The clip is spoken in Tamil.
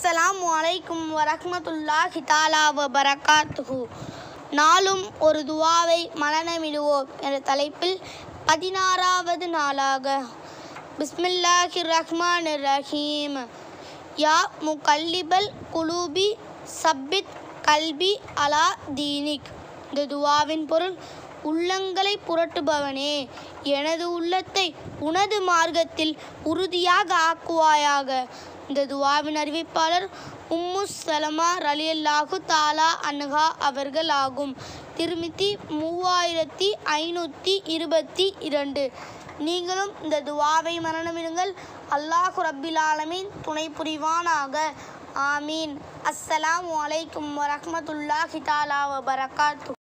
அஸ்ஸலாமு அலைக்கும் வரஹ்மத்துல்லாஹி தாலா வ பரகாத்துஹு நாளும் ஒரு துவாவை மனநமிடுவோம் என்ற தலைப்பில் பதினாறாவது நாளாக பிஸ்மில்லாஹிர் ரஹ்மானிர் ரஹீம் யா முகல்லிபல் குலூபி சப்பித் கல்பி அலா தீனிக் இந்த துவாவின் பொருள் உள்ளங்களை புரட்டுபவனே எனது உள்ளத்தை உனது மார்க்கத்தில் உறுதியாக ஆக்குவாயாக இந்த துவாவின் அறிவிப்பாளர் உம்மு சலமா ரலியல்லாஹு தாலா அன்ஹா அவர்கள் ஆகும் திருமிதி மூவாயிரத்தி ஐநூற்றி இருபத்தி இரண்டு நீங்களும் இந்த துவாவை மரணமிடுங்கள் அல்லாஹு ரப்பில் ஆலமீன் துணை புரிவானாக ஆமீன் அஸ்ஸலாமு அலைக்கும் வரஹ்மத்துல்லாஹி தாலா வ பரகாத்து